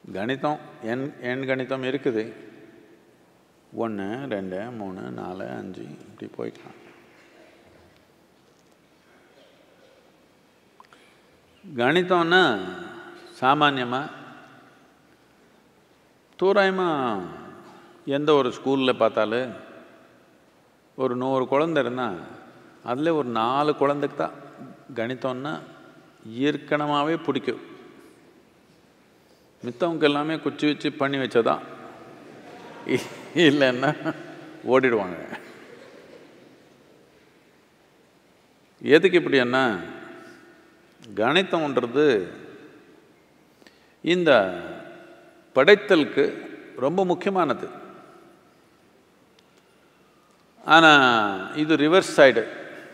கணிதம் எண் எண் கணிதம் இருக்குது ஒன்று ரெண்டு மூணு நாலு அஞ்சு இப்படி போய்க்கலாம் கணிதம்னா சாமானியமாக தோராயமாக எந்த ஒரு ஸ்கூலில் பார்த்தாலும் ஒரு நூறு குழந்தை இருந்தால் அதில் ஒரு நாலு குழந்தைக்கு தான் கணிதம்னா இயற்கனமாகவே பிடிக்கும் மித்தவங்க எல்லாமே குச்சி வச்சு பண்ணி வச்சதான் இல்லைன்னா ஓடிடுவாங்க எதுக்கு இப்படின்னா கணிதம்ன்றது இந்த படைத்தலுக்கு ரொம்ப முக்கியமானது ஆனால் இது ரிவர்ஸ் சைடு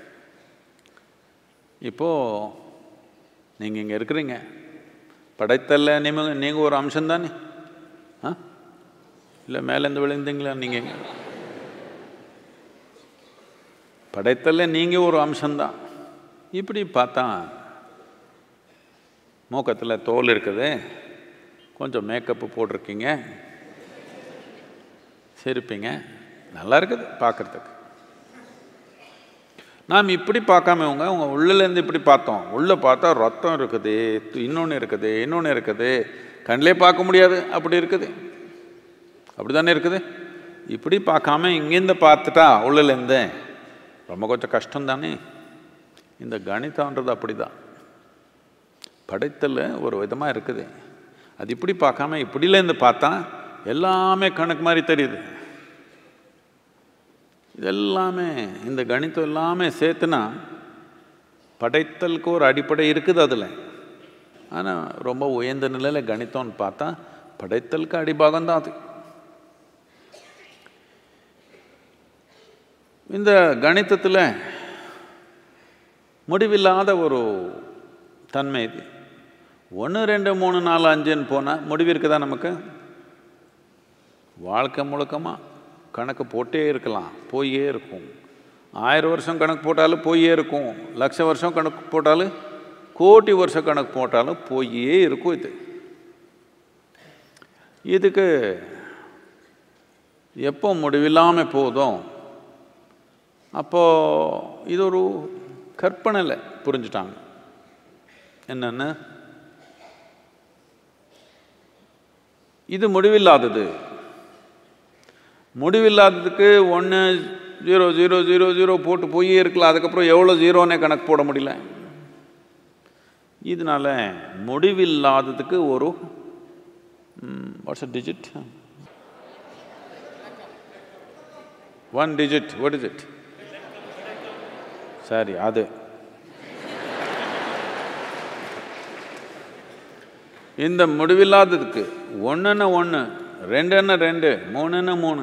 இப்போது நீங்கள் இங்கே இருக்கிறீங்க படைத்தல்ல நிம நீங்கள் ஒரு அம்சம் தானே ஆ இல்லை மேலேருந்து விழுந்தீங்களா நீங்கள் படைத்தல்ல நீங்கள் ஒரு அம்சம்தான் இப்படி பார்த்தா மூக்கத்தில் தோல் இருக்குது கொஞ்சம் மேக்கப்பு போட்டிருக்கீங்க சிரிப்பீங்க நல்லா இருக்குது பார்க்குறதுக்கு நாம் இப்படி பார்க்காம இவங்க அவங்க உள்ளேருந்து இப்படி பார்த்தோம் உள்ளே பார்த்தா ரத்தம் இருக்குது இன்னொன்று இருக்குது இன்னொன்று இருக்குது கண்ணிலே பார்க்க முடியாது அப்படி இருக்குது அப்படி தானே இருக்குது இப்படி பார்க்காம இங்கேருந்து பார்த்துட்டா உள்ளேருந்து ரொம்ப கொஞ்சம் கஷ்டம் தானே இந்த கணிதம்ன்றது அப்படி தான் படைத்தல் ஒரு விதமாக இருக்குது அது இப்படி பார்க்காம இப்படிலேருந்து பார்த்தா எல்லாமே கணக்கு மாதிரி தெரியுது இதெல்லாமே இந்த கணிதம் எல்லாமே சேர்த்துனா படைத்தலுக்கு ஒரு அடிப்படை இருக்குது அதில் ஆனால் ரொம்ப உயர்ந்த நிலையில் கணிதம்னு பார்த்தா படைத்தலுக்கு அடிபாகம் தான் அது இந்த கணிதத்தில் முடிவில்லாத ஒரு தன்மை இது ஒன்று ரெண்டு மூணு நாலு அஞ்சுன்னு போனால் முடிவு இருக்குதா நமக்கு வாழ்க்கை முழுக்கமாக கணக்கு போட்டே இருக்கலாம் போயே இருக்கும் ஆயிரம் வருஷம் கணக்கு போட்டாலும் போயே இருக்கும் லட்ச வருஷம் கணக்கு போட்டாலும் கோடி வருஷம் கணக்கு போட்டாலும் போயே இருக்கும் இது இதுக்கு எப்போ முடிவில்லாமல் போதும் அப்போது இது ஒரு கற்பனையில் புரிஞ்சுட்டாங்க என்னென்ன இது முடிவில்லாதது முடிவில்லாததுக்கு ஒன்று ஜீரோ ஜீரோ ஜீரோ ஜீரோ போட்டு போயே இருக்கலாம் அதுக்கப்புறம் எவ்வளோ ஜீரோனே கணக்கு போட முடியல இதனால முடிவில்லாததுக்கு ஒரு what's a digit one digit what is it சரி அது இந்த முடிவில்லாததுக்கு ஒன்றுன்னா ஒன்று ரெண்டுன்னா ரெண்டு மூணுன்னா மூணு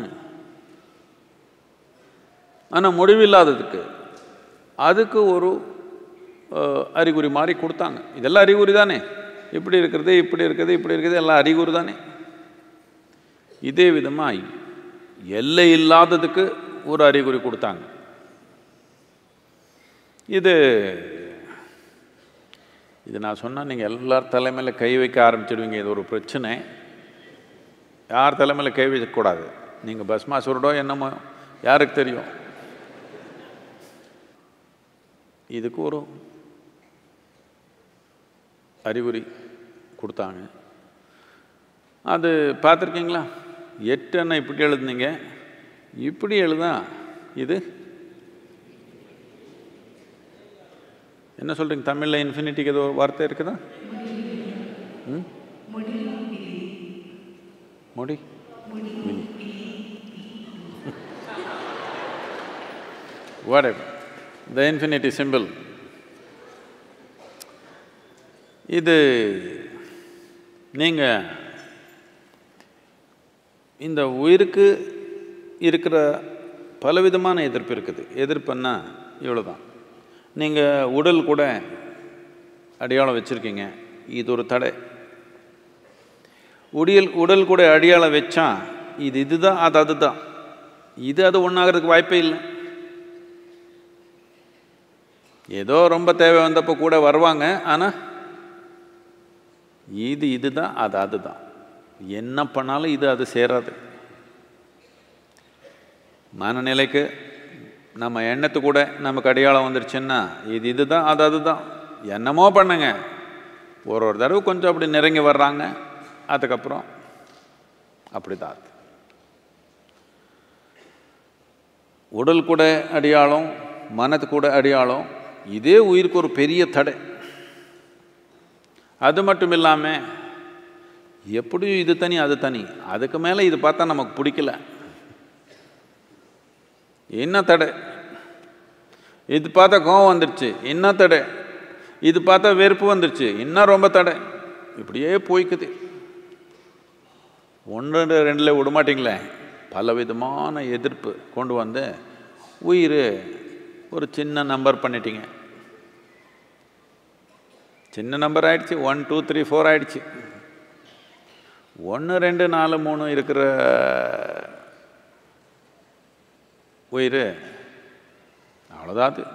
ஆனால் முடிவில்லாததுக்கு அதுக்கு ஒரு அறிகுறி மாதிரி கொடுத்தாங்க இதெல்லாம் அறிகுறி தானே இப்படி இருக்கிறது இப்படி இருக்குது இப்படி இருக்குது எல்லாம் அறிகுறி தானே இதே விதமாக எல்லை இல்லாததுக்கு ஒரு அறிகுறி கொடுத்தாங்க இது இது நான் சொன்னால் நீங்கள் எல்லார் தலைமையில் கை வைக்க ஆரம்பிச்சிடுவீங்க இது ஒரு பிரச்சனை யார் தலைமையில் கை வைக்கக்கூடாது நீங்கள் பஸ் மாசூரோடோ என்னமோ யாருக்கு தெரியும் இதுக்கு ஒரு அறிகுறி கொடுத்தாங்க அது பார்த்துருக்கீங்களா எட்டு என்ன இப்படி எழுதுனீங்க இப்படி எழுதா இது என்ன சொல்கிறீங்க தமிழில் இன்ஃபினிட்டிக்கு ஏதோ வார்த்தை இருக்குதா ம் முடி whatever the infinity symbol இது நீங்கள் இந்த உயிருக்கு இருக்கிற பலவிதமான எதிர்ப்பு இருக்குது எதிர்ப்புன்னா இவ்வளோ தான் நீங்கள் உடல் கூட அடையாளம் வச்சுருக்கீங்க இது ஒரு தடை உடியல் உடல் கூட அடையாளம் வச்சா இது இதுதான் அது அதுதான் இது அது ஒன்றாகிறதுக்கு வாய்ப்பே இல்லை ஏதோ ரொம்ப தேவை வந்தப்போ கூட வருவாங்க ஆனால் இது இதுதான் அது அதுதான் என்ன பண்ணாலும் இது அது சேராது மனநிலைக்கு நம்ம எண்ணத்து கூட நமக்கு அடையாளம் வந்துருச்சுன்னா இது இதுதான் அது அதுதான் என்னமோ பண்ணுங்க ஒரு ஒரு தடவை கொஞ்சம் அப்படி நெருங்கி வர்றாங்க அதுக்கப்புறம் அப்படிதான் அது உடல் கூட அடையாளம் மனது கூட அடையாளம் இதே உயிருக்கு ஒரு பெரிய தடை அது மட்டும் இல்லாமல் எப்படியும் இது தனி அது தனி அதுக்கு மேலே இது பார்த்தா நமக்கு பிடிக்கல என்ன தடை இது பார்த்தா கோவம் வந்துடுச்சு என்ன தடை இது பார்த்தா வெறுப்பு வந்துடுச்சு இன்னும் ரொம்ப தடை இப்படியே போய்க்குது ஒன்று ரெண்டில் விடமாட்டிங்களே பல விதமான எதிர்ப்பு கொண்டு வந்து உயிர் ஒரு சின்ன நம்பர் பண்ணிட்டீங்க சின்ன நம்பர் ஆயிடுச்சு ஒன் டூ த்ரீ ஃபோர் ஆயிடுச்சு ஒன்று ரெண்டு நாலு மூணு இருக்கிற உயிர் அவ்வளோதான் அது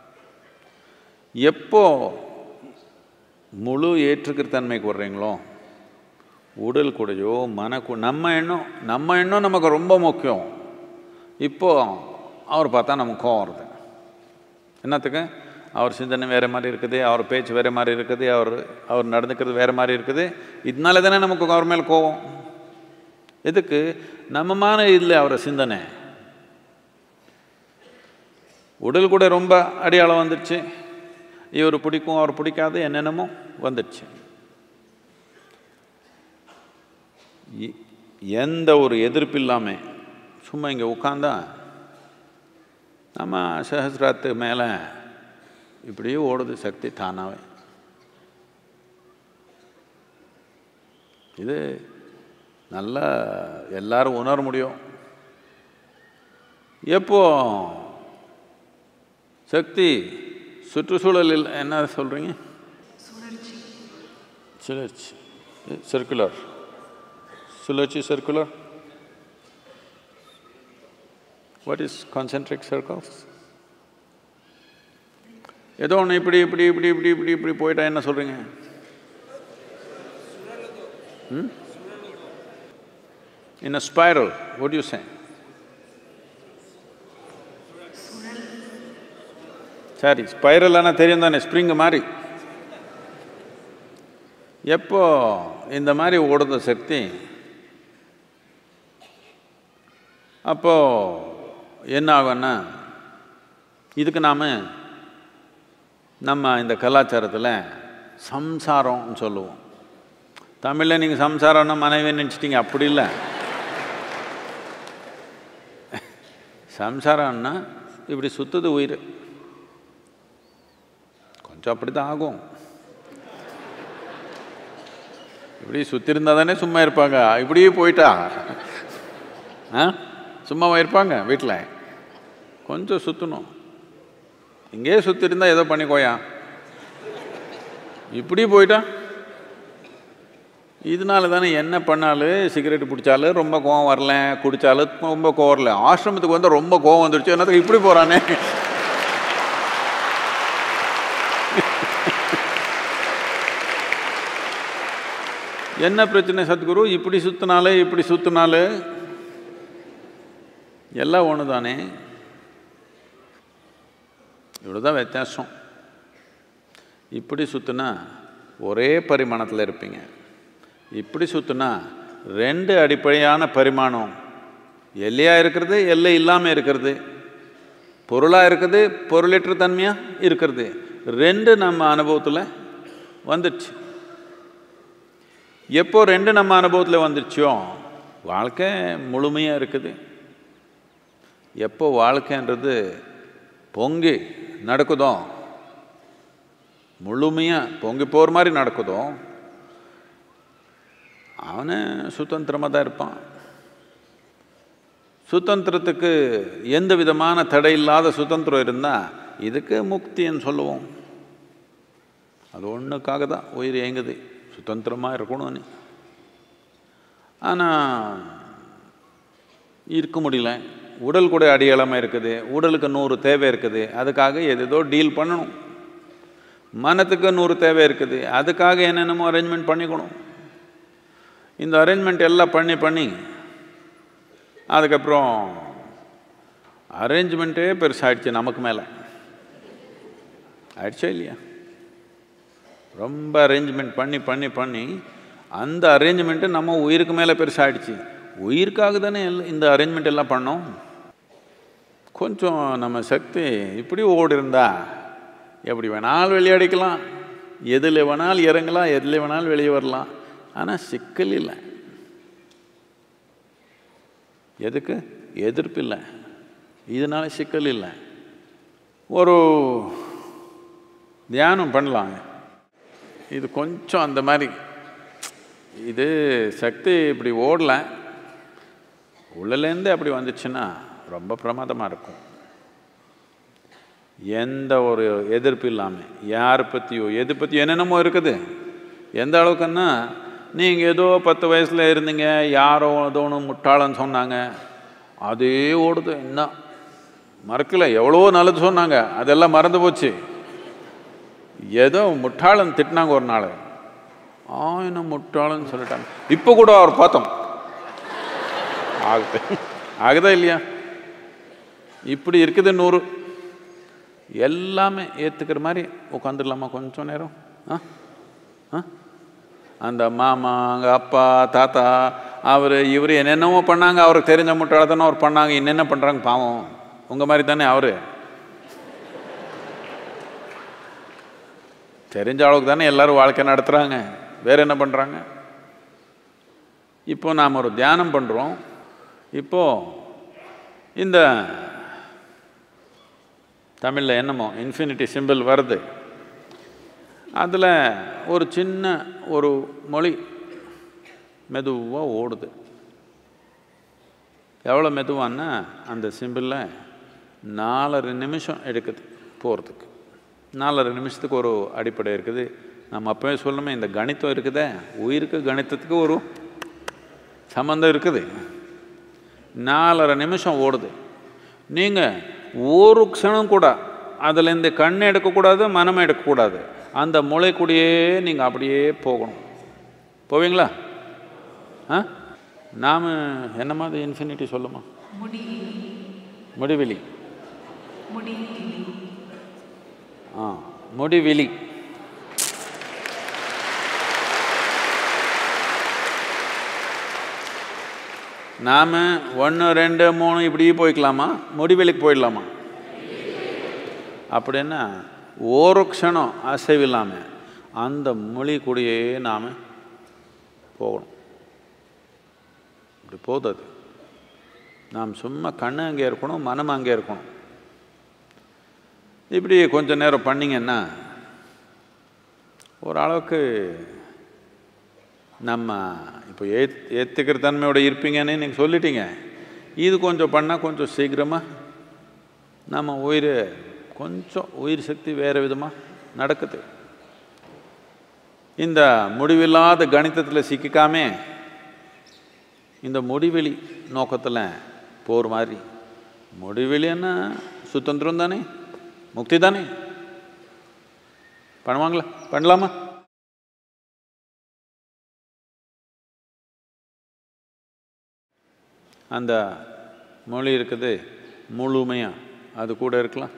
எப்போ முழு ஏற்றுக்கிற தன்மைக்கு வர்றீங்களோ உடல் கூடயோ மனக்கு நம்ம எண்ணம் நம்ம எண்ணம் நமக்கு ரொம்ப முக்கியம் இப்போ அவர் பார்த்தா நமக்கு கோவம் வருது என்னத்துக்கு அவர் சிந்தனை வேறு மாதிரி இருக்குது அவர் பேச்சு வேறு மாதிரி இருக்குது அவர் அவர் நடந்துக்கிறது வேறு மாதிரி இருக்குது இதனால தானே நமக்கு அவர் மேலே கோவம் எதுக்கு நம்மமான இல்லை அவரை சிந்தனை உடல் கூட ரொம்ப அடையாளம் வந்துடுச்சு இவர் பிடிக்கும் அவர் பிடிக்காது என்னென்னமோ வந்துடுச்சு இ- எந்த ஒரு எதிர்ப்பு இல்லாமல் சும்மா இங்கே உட்காந்தா நம்ம சஹசிராத்து மேலே இப்படியே ஓடுது சக்தி தானாவே இது நல்லா எல்லாரும் உணர முடியும் எப்போ சக்தி சுற்றுச்சூழலில் என்ன சொல்கிறீங்க சுழற்சி சர்க்குலர் சுழற்சி circular what is concentric circles ஏதோ ஒன்று இப்படி இப்படி இப்படி இப்படி இப்படி இப்படி போயிட்டா என்ன சொல்கிறீங்க ம் in a spiral what do you say சரி ஸ்பைரல் ஆனால் தெரியும் தானே ஸ்ப்ரிங் மாதிரி எப்போ இந்த மாதிரி ஓடுத சக்தி அப்போ என்ன ஆகும்னா இதுக்கு நாம் நம்ம இந்த கலாச்சாரத்தில் சம்சாரம்னு சொல்லுவோம் தமிழில் நீங்கள் சம்சாரம்னா மனைவி நினச்சிட்டீங்க அப்படி இல்லை சம்சாரம்னா இப்படி சுத்துது உயிர் கொஞ்சம் அப்படி தான் ஆகும் இப்படி சுற்றிருந்தா தானே சும்மா இருப்பாங்க இப்படியே போயிட்டா ஆ சும்மாவா இருப்பாங்க வீட்டில் கொஞ்சம் சுற்றணும் இங்கேயே சுற்றிருந்தா ஏதோ பண்ணிக்கோயா இப்படி போயிட்டா இதனால தானே என்ன பண்ணாலும் சிகரெட் பிடிச்சாலும் ரொம்ப கோவம் வரல குடித்தாலும் ரொம்ப கோவம் வரல ஆசிரமத்துக்கு வந்து ரொம்ப கோவம் வந்துருச்சு என்னத்துக்கு இப்படி போகிறானே என்ன பிரச்சனை சத்குரு இப்படி சுத்தினாலே இப்படி சுத்தினாலே எல்லாம் ஒன்று தானே இவ்வளோதான் வித்தியாசம் இப்படி சுற்றுனா ஒரே பரிமாணத்தில் இருப்பீங்க இப்படி சுற்றுனா ரெண்டு அடிப்படையான பரிமாணம் எல்லையாக இருக்கிறது எல்லை இல்லாமல் இருக்கிறது பொருளாக இருக்குது பொருளற்ற தன்மையாக இருக்கிறது ரெண்டு நம்ம அனுபவத்தில் வந்துடுச்சு எப்போ ரெண்டு நம்ம அனுபவத்தில் வந்துருச்சோ வாழ்க்கை முழுமையாக இருக்குது எப்போ வாழ்க்கைன்றது பொங்கி நடக்குதோ முழுமையாக பொங்கி போகிற மாதிரி நடக்குதோ அவனே சுதந்திரமாக தான் இருப்பான் சுதந்திரத்துக்கு எந்த விதமான தடை இல்லாத சுதந்திரம் இருந்தால் இதுக்கு முக்தின்னு சொல்லுவோம் அது ஒன்றுக்காக தான் உயிர் இயங்குது சுதந்திரமாக இருக்கணும்னு ஆனால் இருக்க முடியல உடல் கூட அடியளமாக இருக்குது உடலுக்கு நூறு தேவை இருக்குது அதுக்காக எதேதோ டீல் பண்ணணும் மனத்துக்கு நூறு தேவை இருக்குது அதுக்காக என்னென்னமோ அரேஞ்ச்மெண்ட் பண்ணிக்கணும் இந்த அரேஞ்ச்மெண்ட் எல்லாம் பண்ணி பண்ணி அதுக்கப்புறம் அரேஞ்ச்மெண்ட்டே பெருசாகிடுச்சு நமக்கு மேலே ஆயிடுச்சா இல்லையா ரொம்ப அரேஞ்ச்மெண்ட் பண்ணி பண்ணி பண்ணி அந்த அரேஞ்ச்மெண்ட்டு நம்ம உயிருக்கு மேலே பெருசாகிடுச்சு உயிருக்காக தானே எல்லாம் இந்த அரேஞ்ச்மெண்ட் எல்லாம் பண்ணோம் கொஞ்சம் நம்ம சக்தி இப்படி ஓடி இருந்தா எப்படி வேணாலும் வெளியடிக்கலாம் எதில் வேணாலும் இறங்கலாம் எதில் வேணாலும் வெளியே வரலாம் ஆனால் சிக்கல் இல்லை எதுக்கு எதிர்ப்பு இல்லை இதனால சிக்கல் இல்லை ஒரு தியானம் பண்ணலாங்க இது கொஞ்சம் அந்த மாதிரி இது சக்தி இப்படி ஓடல உள்ளலேருந்து அப்படி வந்துச்சுன்னா ரொம்ப பிரமாதமாக இருக்கும் எந்த ஒரு எதிர்ப்பு இல்லாமல் யாரை பற்றியோ எது பற்றியோ என்னென்னமோ இருக்குது எந்த அளவுக்குன்னா நீங்கள் ஏதோ பத்து வயசில் இருந்தீங்க யாரோ ஏதோ ஒன்று முட்டாளன்னு சொன்னாங்க அதே ஓடுது என்ன மறக்கல எவ்வளோ நல்லது சொன்னாங்க அதெல்லாம் மறந்து போச்சு ஏதோ முட்டாளன் திட்டினாங்க ஒரு நாள் ஆ என்ன முட்டாளன்னு சொல்லிட்டாங்க இப்போ கூட அவர் பார்த்தோம் ஆகுது ஆகுதா இல்லையா இப்படி இருக்குது நூறு எல்லாமே ஏற்றுக்கிற மாதிரி உட்காந்துடலாமா கொஞ்சம் நேரம் ஆ ஆ அந்த மாமா அங்கே அப்பா தாத்தா அவர் இவர் என்னென்னமோ பண்ணாங்க அவருக்கு தெரிஞ்ச முட்டாளத்தானே அவர் பண்ணாங்க என்னென்ன பண்ணுறாங்க பாவம் உங்கள் மாதிரி தானே அவர் தெரிஞ்ச அளவுக்கு தானே எல்லாரும் வாழ்க்கை நடத்துகிறாங்க வேறு என்ன பண்ணுறாங்க இப்போ நாம் ஒரு தியானம் பண்ணுறோம் இப்போது இந்த தமிழில் என்னமோ இன்ஃபினிட்டி சிம்பிள் வருது அதில் ஒரு சின்ன ஒரு மொழி மெதுவாக ஓடுது எவ்வளோ மெதுவான்னா அந்த சிம்பிளில் நாலரை நிமிஷம் எடுக்குது போகிறதுக்கு நாலரை நிமிஷத்துக்கு ஒரு அடிப்படை இருக்குது நம்ம அப்பவே சொல்லணுமே இந்த கணிதம் இருக்குதே உயிருக்கு கணிதத்துக்கு ஒரு சம்மந்தம் இருக்குது நாலரை நிமிஷம் ஓடுது நீங்கள் ஒரு க்ஷணம் கூட அதுலேருந்து கண் எடுக்கக்கூடாது மனம் எடுக்கக்கூடாது அந்த மூளை கூடயே நீங்கள் அப்படியே போகணும் போவீங்களா ஆ நாம் என்ன மாதிரி இன்ஃபினிட்டி சொல்லுமா முடிவெளி ஆ முடிவெளி நாம் ஒன்று ரெண்டு மூணு இப்படி போய்க்கலாமா முடிவெளிக்கு போயிடலாமா அப்படின்னா ஒரு க்ஷணம் அசைவில்லாமல் அந்த மொழி கூடயே நாம் போகணும் இப்படி போகுது அது நாம் சும்மா கண்ணு அங்கே இருக்கணும் மனம் அங்கே இருக்கணும் இப்படி கொஞ்ச நேரம் பண்ணிங்கன்னா ஓரளவுக்கு நம்ம இப்போ ஏத் ஏற்றுக்கிற தன்மையோட இருப்பீங்கன்னு நீங்கள் சொல்லிட்டீங்க இது கொஞ்சம் பண்ணால் கொஞ்சம் சீக்கிரமாக நம்ம உயிர் கொஞ்சம் உயிர் சக்தி வேறு விதமாக நடக்குது இந்த முடிவில்லாத கணிதத்தில் சிக்கிக்காமே இந்த முடிவெளி நோக்கத்தில் போகிற மாதிரி முடிவெளின்னா சுதந்திரம் தானே முக்தி தானே பண்ணுவாங்களா பண்ணலாமா அந்த மொழி இருக்குது முழுமையாக அது கூட இருக்கலாம்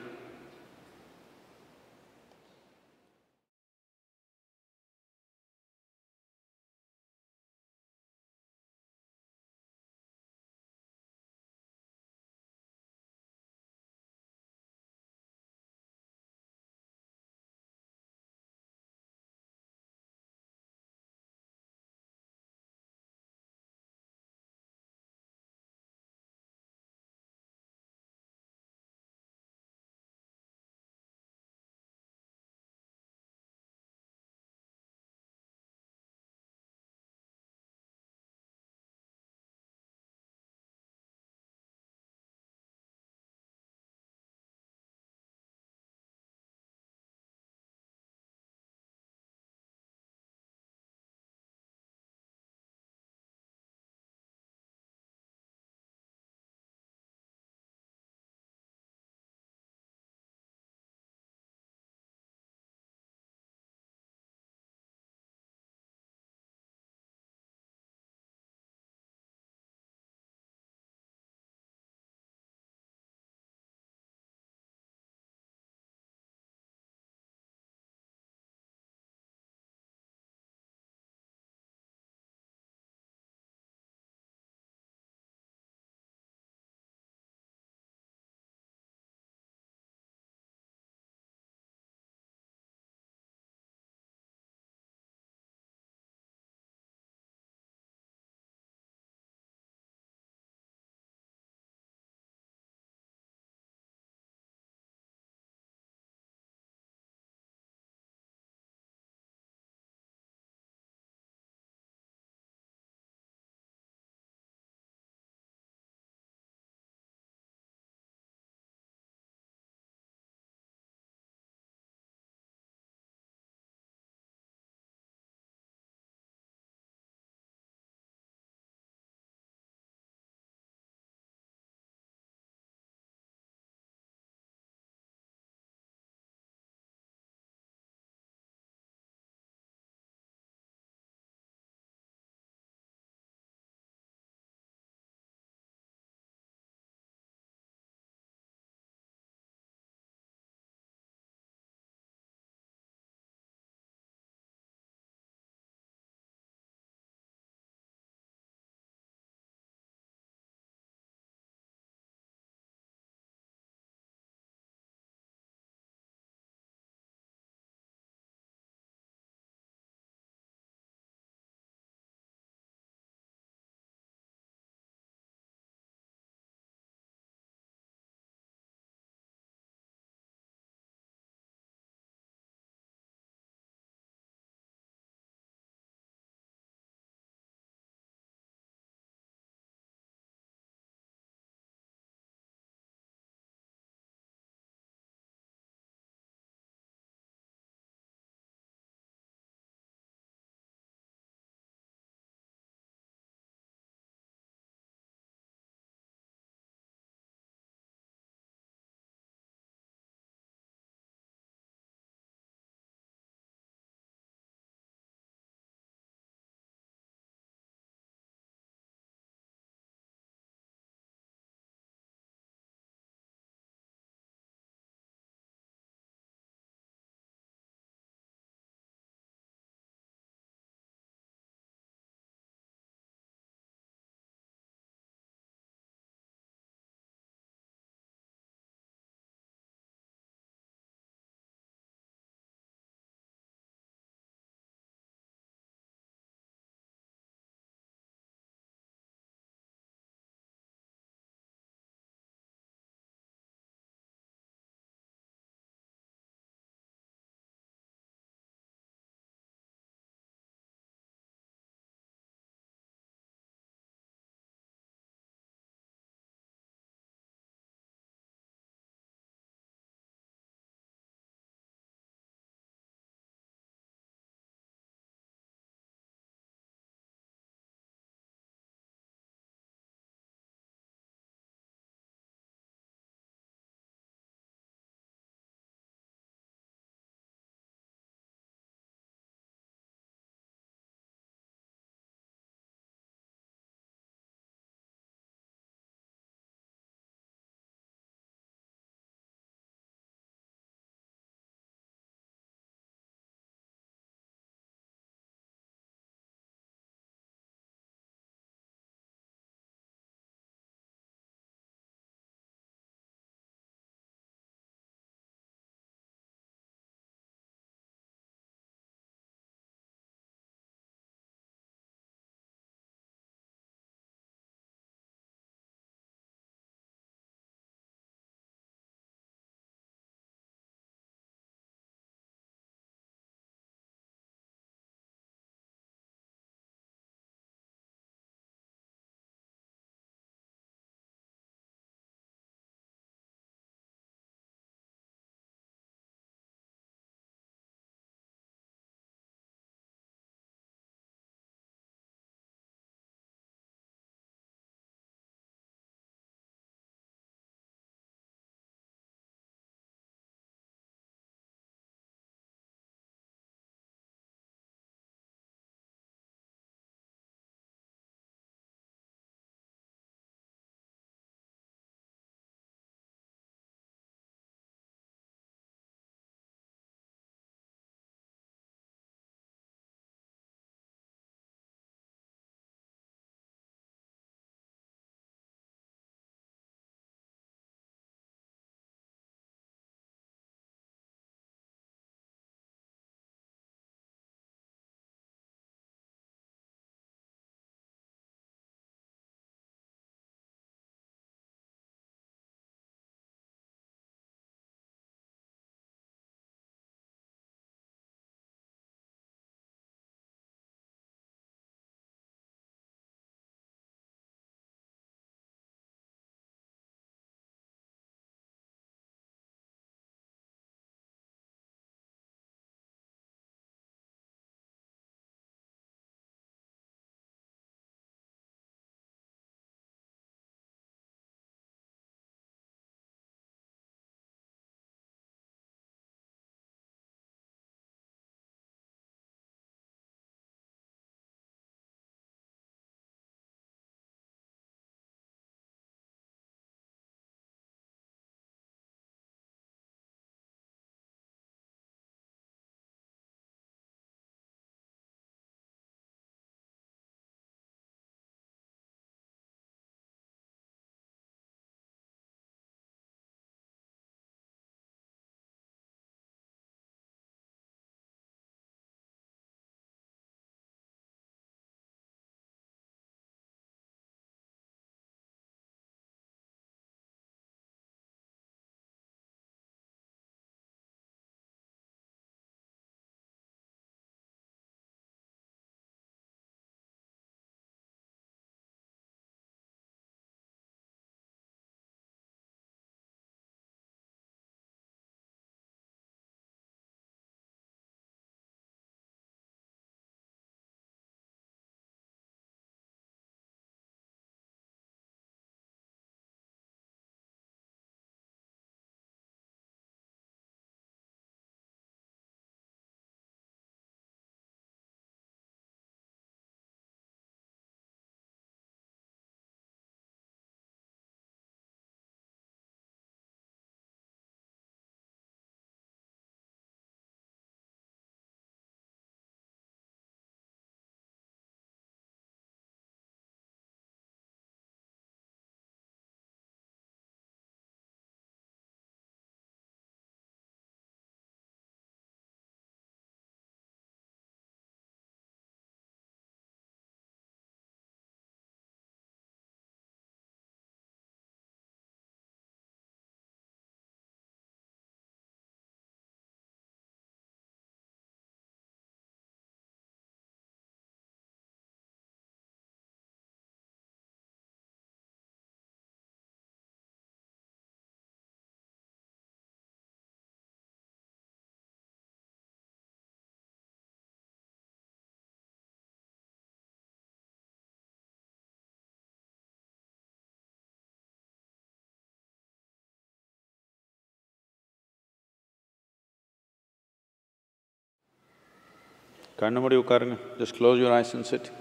கண்ணு மூடி உட்காருங்க just close your eyes and sit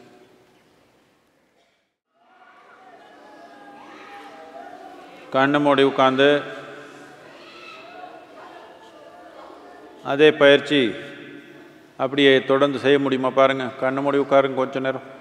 கண்ணு மூடி உட்காந்து அதே பயிற்சி அப்படியே தொடர்ந்து செய்ய முடியுமா பாருங்கள் கண்ணு மூடி உட்காருங்க கொஞ்ச நேரம்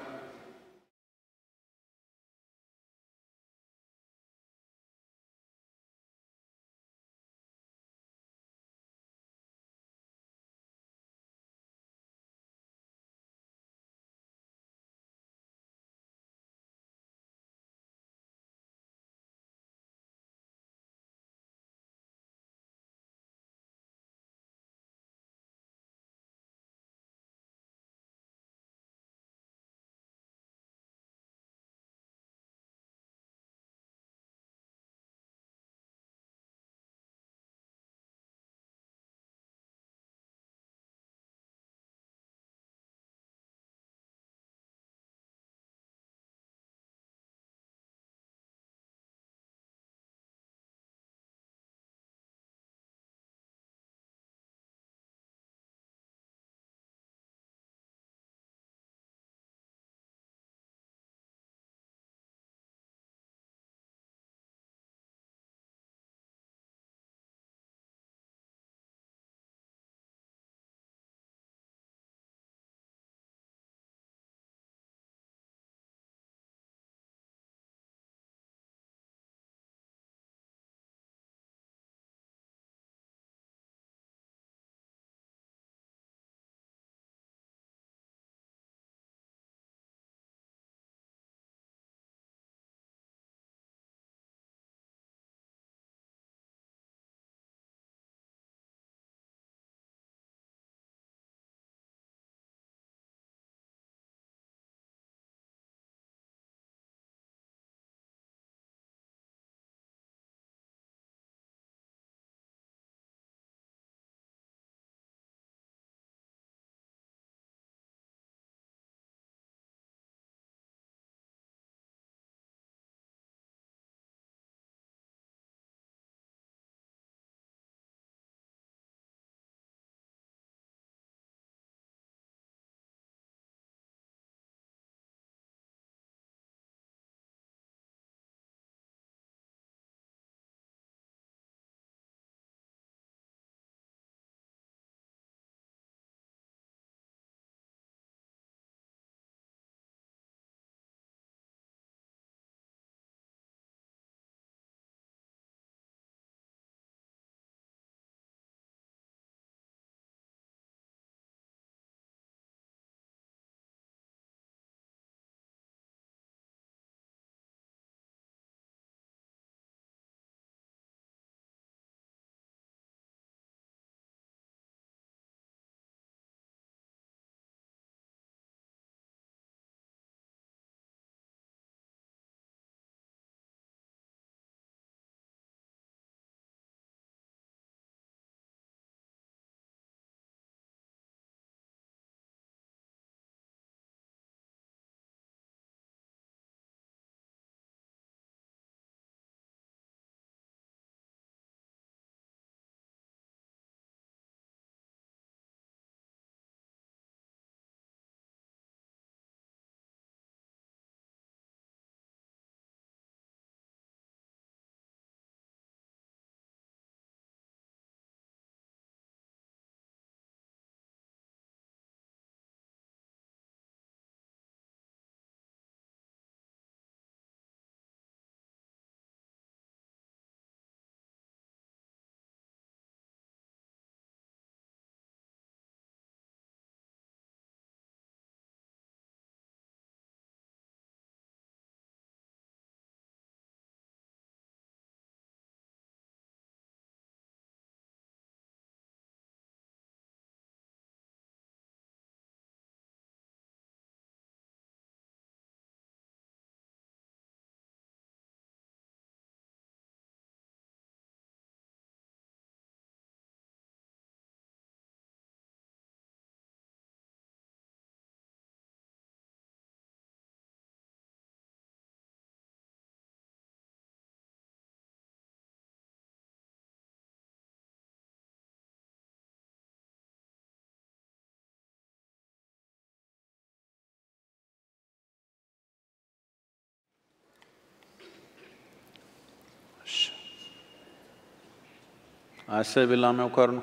அசைவில்லாமல் உட்காரணும்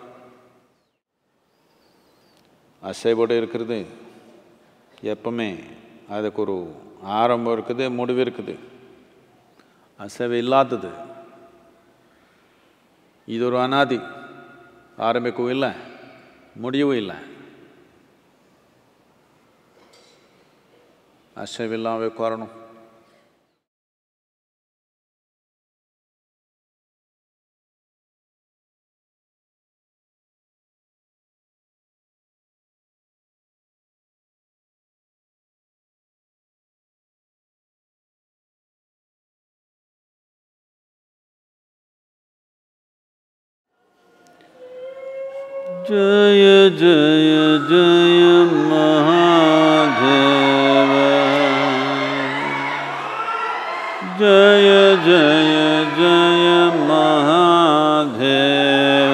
அசைவோடு இருக்கிறது எப்பவுமே அதுக்கு ஒரு ஆரம்பம் இருக்குது முடிவு இருக்குது அசைவு இல்லாதது இது ஒரு அனாதி ஆரம்பிக்கவும் இல்லை முடியவும் இல்லை அசைவில்லாமல் உட்காரணும் जय जय जय महादेव जय जय जय महादेव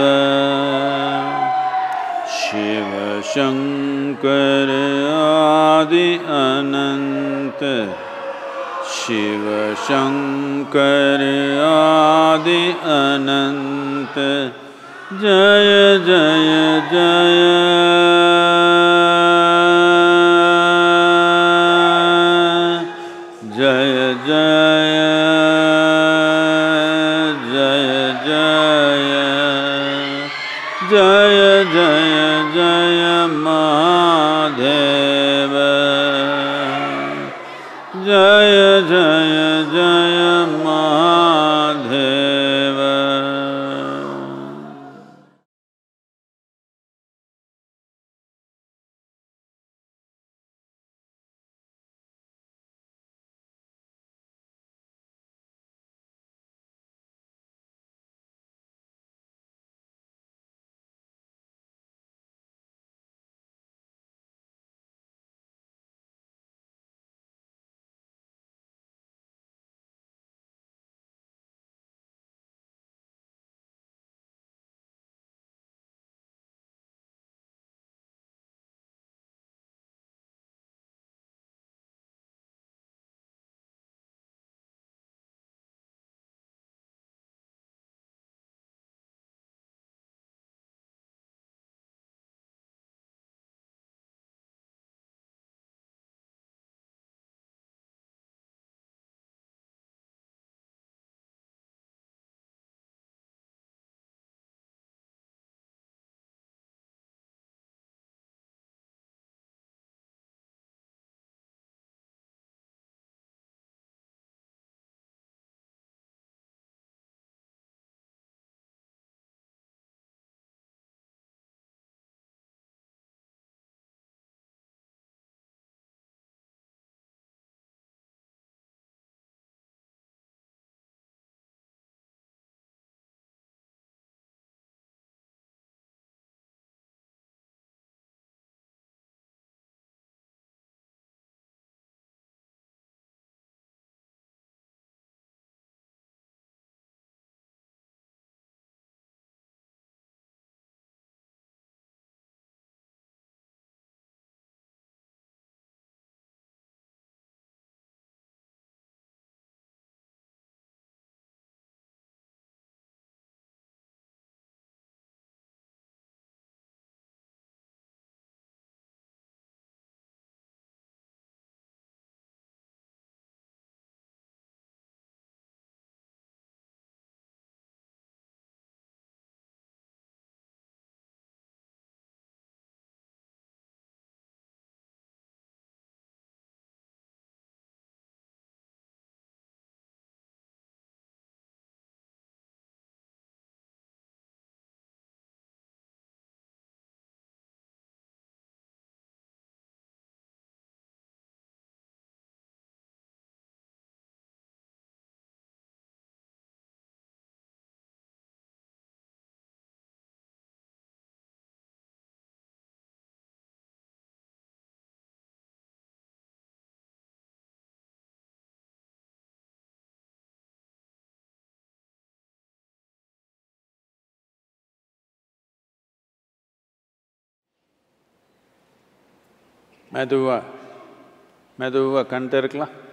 शिव शङ्कर आदि अनन्त शिव शङ्कर आदि अनन्त जय जय जय जय जय जय जय जय जय जय महादेव जय जय जय महादेव மெதுவா மெதுவா கண் திறக்கலாம்